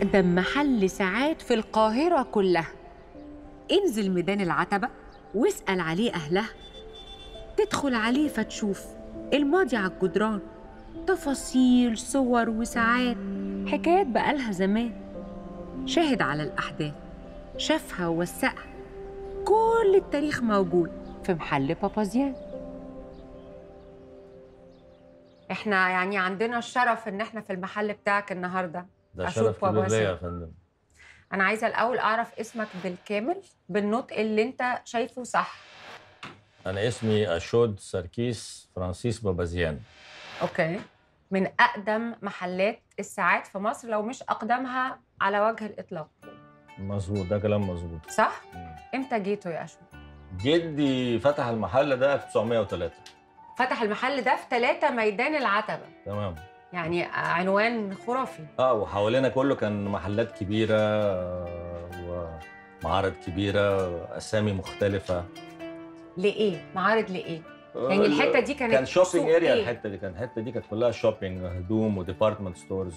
أقدم محل ساعات في القاهرة كلها انزل ميدان العتبة واسأل عليه أهلها تدخل عليه فتشوف الماضي على الجدران تفاصيل صور وساعات حكايات بقالها زمان شاهد على الأحداث شافها ووثقها كل التاريخ موجود في محل بابازيان احنا يعني عندنا الشرف ان احنا في المحل بتاعك النهارده ده أشوف شرف كبير بابا ليا زين. يا فندم انا عايزه الاول اعرف اسمك بالكامل بالنطق اللي انت شايفه صح انا اسمي اشود سركيس فرانسيس بابازيان اوكي من اقدم محلات الساعات في مصر لو مش اقدمها على وجه الاطلاق مظبوط ده كلام مظبوط صح مم. امتى جيتوا يا اشو جدي فتح المحل ده 1903 فتح المحل ده في 3 ميدان العتبه تمام يعني عنوان خرافي اه وحوالينا كله كان محلات كبيره آه، ومعارض كبيره اسامي مختلفه لايه معارض لايه آه، يعني الحته دي كانت كان شوبينج سوق اريا إيه؟ الحته دي كان الحته دي كانت كلها شوبينج هدوم وديبارتمنت ستورز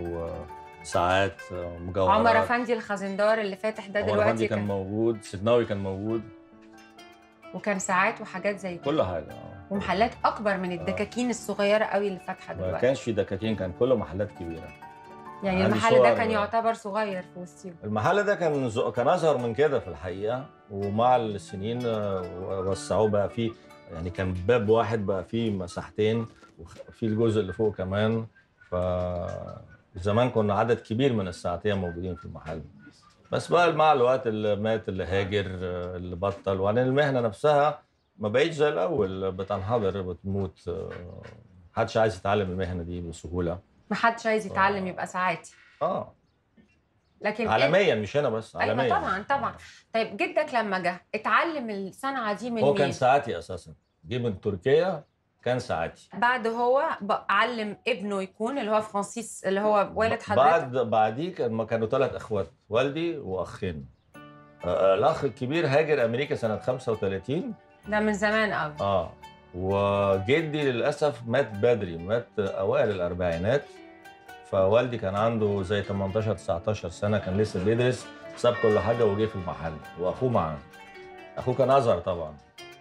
وساعات آه، مجوهرات عمر افندي الخزندار اللي فاتح ده عمر دلوقتي أفندي كان كان موجود سيدناوي كان موجود وكان ساعات وحاجات زي كده كل حاجه آه. ومحلات اكبر من الدكاكين الصغيره قوي اللي فاتحه ما دلوقتي كانش في دكاكين كان كله محلات كبيره يعني عندي المحل ده صور- كان يعتبر صغير في وسطهم المحل ده كان ز- كان اصغر من كده في الحقيقه ومع السنين آه، وسعوه بقى فيه يعني كان باب واحد بقى فيه مساحتين وفي الجزء اللي فوق كمان ف زمان كنا عدد كبير من الساعتيه موجودين في المحل بس بقى مع الوقت اللي مات اللي هاجر آه، اللي بطل وبعدين المهنه نفسها ما بقتش زي الاول بتنحدر بتموت آه، محدش عايز يتعلم المهنه دي بسهوله محدش عايز يتعلم آه. يبقى ساعاتي اه لكن عالميا مش هنا بس أيوة عالميا طبعاً، طبعاً. طيب جدك لما جه اتعلم الصنعه دي من هو مين؟ كان ساعاتي اساسا جه من تركيا كان ساعاتي بعد هو ب- علم ابنه يكون اللي هو فرانسيس اللي هو والد حضرتك بعد بعديه كان ما كانوا ثلاث اخوات والدي واخين آه، الاخ الكبير هاجر امريكا سنه 35 ده من زمان قوي اه وجدي للاسف مات بدري مات اوائل الاربعينات فوالدي كان عنده زي 18 19 سنه كان لسه بيدرس ساب كل حاجه وجه في المحل واخوه معاه اخوه كان اصغر طبعا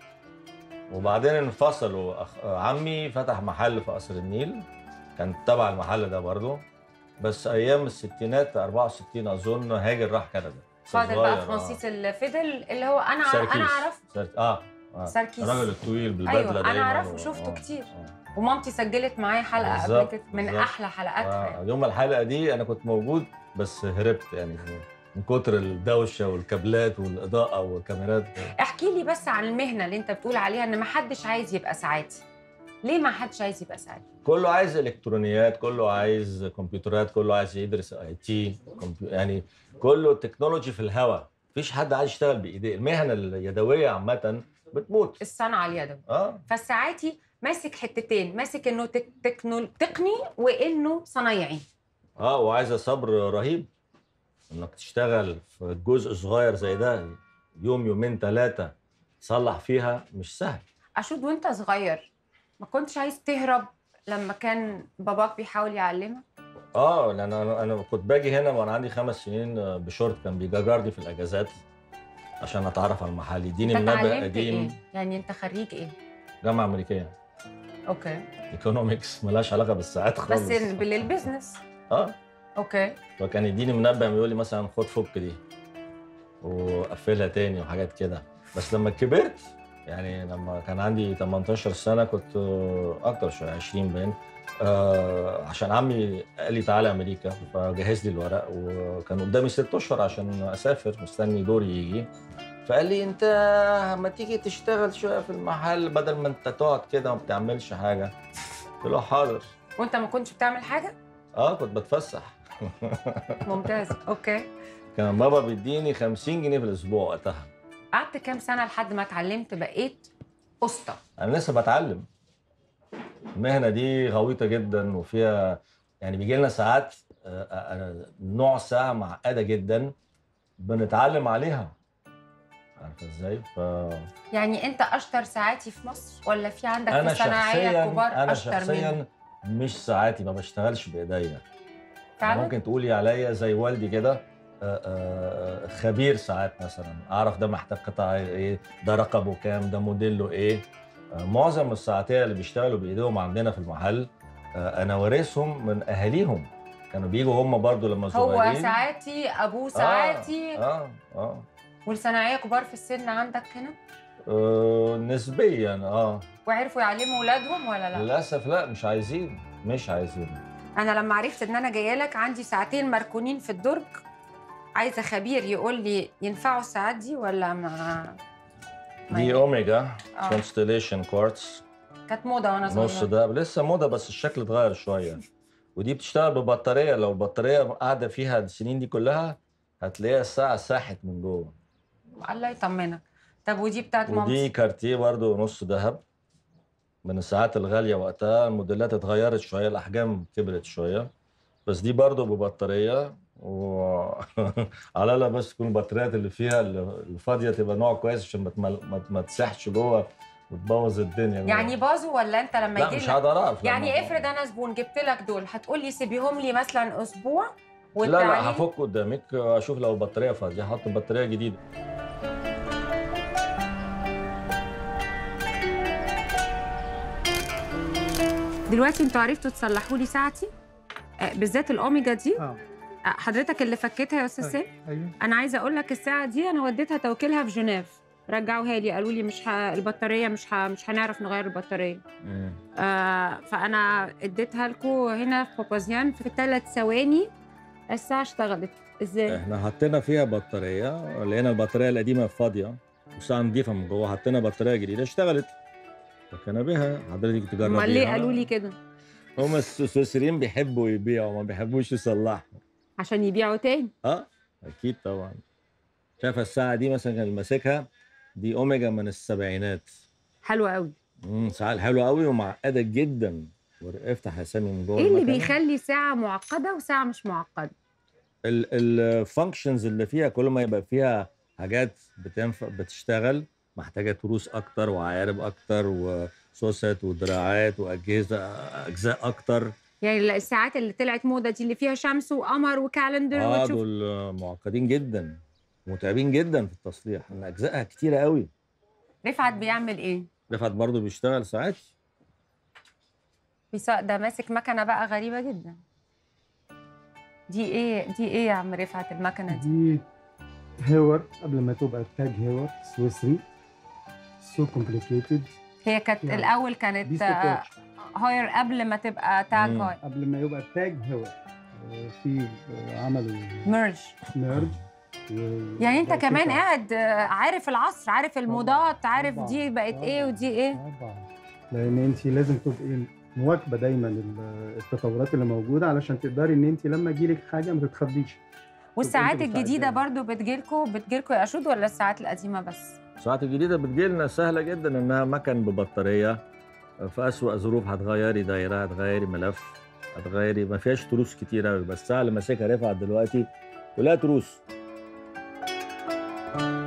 وبعدين انفصلوا أخ... عمي فتح محل في قصر النيل كان تبع المحل ده برضه بس ايام الستينات 64 اظن هاجر راح كندا فاضل صغير، بقى آه. فرانسيس الفيدل اللي هو انا ع- سركيس. انا اعرف سرك... اه اه سركيس. الراجل الطويل بالبدله أيوة، أنا دايما أعرفه، و- شفته آه، كتير. آه. ومامتي سجلت معايا حلقه قبل بالظبط، كده من بالظبط. احلى حلقاتها آه، يعني. يوم الحلقه دي انا كنت موجود بس هربت يعني من كتر الدوشه والكابلات والاضاءه والكاميرات احكي لي بس عن المهنه اللي انت بتقول عليها ان ما حدش عايز يبقى ساعاتي ليه ما حدش عايز يبقى ساعاتي كله عايز الكترونيات كله عايز كمبيوترات كله عايز يدرس اي تي يعني كله تكنولوجي في الهواء مفيش حد عايز يشتغل بايديه المهنه اليدويه عامه بتموت الصنعه اليدوي اه فالساعاتي ماسك حتتين ماسك انه تك تكنو تقني وانه صنايعي اه وعايزه صبر رهيب انك تشتغل في جزء صغير زي ده يوم يومين ثلاثه تصلح فيها مش سهل اشود وانت صغير ما كنتش عايز تهرب لما كان باباك بيحاول يعلمك اه لان انا انا كنت باجي هنا وانا عندي خمس سنين آه، بشورت كان بيجرجرني في الاجازات عشان اتعرف على المحل يديني انت منبه اتعلمت قديم ايه يعني انت خريج ايه جامعه امريكيه اوكي ايكونومكس ملهاش علاقه بالساعات خالص بس بالبيزنس اه اوكي فكان يديني منبه يقول لي مثلا خد فك دي وقفلها تاني وحاجات كده بس لما كبرت يعني لما كان عندي 18 سنه كنت آه، اكتر شويه 20 باين آه عشان عمي قال لي تعالى امريكا فجهز لي الورق وكان قدامي ست اشهر عشان اسافر مستني دوري يجي فقال لي انت ما تيجي تشتغل شويه في المحل بدل ما انت تقعد كده وما بتعملش حاجه قلت له حاضر وانت ما كنتش بتعمل حاجه اه كنت بتفسح ممتاز اوكي كان بابا بيديني 50 جنيه في الاسبوع وقتها قعدت كام سنه لحد ما اتعلمت بقيت اسطى انا لسه بتعلم المهنه دي غويطه جدا وفيها يعني بيجي لنا ساعات آه، آه، نوع ساعه معقده جدا بنتعلم عليها عارفه ازاي ف يعني انت اشطر ساعاتي في مصر ولا في عندك انا في صناعيه شخصيا كبار انا اشطر مني شخصيا مش ساعاتي ما بشتغلش بايديا فعلا ممكن تقولي عليا زي والدي كده آه، آه، خبير ساعات مثلا اعرف ده محتاج قطع ايه ده رقمه كام ده موديله ايه آه، معظم الساعاتيه اللي بيشتغلوا بايديهم عندنا في المحل آه، انا وارثهم من اهاليهم كانوا بيجوا هم برضو لما هو صغيرين ساعاتي ابوه ساعاتي اه اه والصناعيه كبار في السن عندك هنا آه، نسبيا اه وعرفوا يعلموا اولادهم ولا لا للاسف لا مش عايزين مش عايزين انا لما عرفت ان انا جايه لك عندي ساعتين مركونين في الدرج عايزه خبير يقول لي ينفعوا الساعات دي ولا ما ما دي ي- اوميجا آه. كونستليشن كوارتز كانت موضه وانا نص صغيره ده لسه موضه بس الشكل اتغير شويه ودي بتشتغل ببطاريه لو البطاريه قاعده فيها السنين دي كلها هتلاقيها الساعه ساحت من جوه الله يطمنك طب ودي بتاعت ودي مامتي كارتيه برضو نص ذهب من الساعات الغاليه وقتها الموديلات اتغيرت شويه الاحجام كبرت شويه بس دي برضو ببطاريه و على لا بس تكون البطاريات اللي فيها الفاضيه تبقى نوع كويس عشان ما تمل- ما- ما تسحش جوه وتبوظ الدنيا يعني باظوا ولا انت لما لا يجي مش لك هقدر اعرف يعني لما- افرض انا زبون جبت لك دول هتقول لي سيبيهم لي مثلا اسبوع لا وتعالي لا هفك قدامك اشوف لو البطاريه فاضيه هحط بطاريه جديده دلوقتي انتوا عرفتوا تصلحوا لي ساعتي آه، بالذات الاوميجا دي اه آه، حضرتك اللي فكيتها يا استاذ سام ايوه انا عايزه اقول لك الساعه دي انا وديتها توكيلها في جنيف رجعوها لي قالوا لي مش ه... البطاريه مش ه... مش هنعرف نغير البطاريه آه فانا اديتها لكم هنا في بابازيان في ثلاث ثواني الساعه اشتغلت ازاي احنا حطينا فيها بطاريه لقينا البطاريه القديمه فاضيه والساعه نضيفه من جوه حطينا بطاريه جديده اشتغلت فكان بها حضرتك تجربيها امال ليه قالوا لي كده هم السويسريين بيحبوا يبيعوا ما بيحبوش يصلحوا عشان يبيعوا تاني اه اكيد طبعا شايفه الساعه دي مثلا كان ماسكها دي اوميجا من السبعينات حلوه قوي امم ساعه حلوه قوي ومعقده جدا افتح يا سامي من جوه ايه اللي المكنة. بيخلي ساعه معقده وساعه مش معقده الفانكشنز اللي فيها كل ما يبقى فيها حاجات بتنفع بتشتغل محتاجه تروس اكتر وعقارب اكتر وسوست ودراعات واجهزه اجزاء اكتر يعني الساعات اللي طلعت موضه دي اللي فيها شمس وقمر وكالندر اه وتشوف دول معقدين جدا متعبين جدا في التصليح لان اجزائها كتيره قوي رفعت بيعمل ايه رفعت برضو بيشتغل ساعات بيسا- ده ماسك مكنه بقى غريبه جدا دي ايه دي ايه يا عم رفعت المكنه دي دي هيور قبل ما تبقى تاج هيور سويسري سو كومبليكيتد هي كانت يعني الاول دي كانت ستوبوتش هاير قبل ما تبقى تاج مم. هاير قبل ما يبقى تاج هيور آه، في آه، عملوا ميرج ميرج يعني انت كمان قاعد آه، عارف العصر عارف الموضات عارف طبعاً. دي بقت ايه طبعاً. ودي ايه طبعا لان انت لازم تبقي مواكبه دايما ال- التطورات اللي موجوده علشان تقدري ان انت لما يجيلك حاجه ما تتخضيش والساعات مستعدة. الجديده برضو بتجيلكوا بتجيلكوا يا اشود ولا الساعات القديمه بس الساعات الجديده بتجيلنا سهله جدا انها مكن ببطاريه في اسوأ ظروف هتغيري دايره هتغيري ملف هتغيري ما فيهاش تروس كتير قوي بس الساعه اللي ماسكها رفعت دلوقتي كلها تروس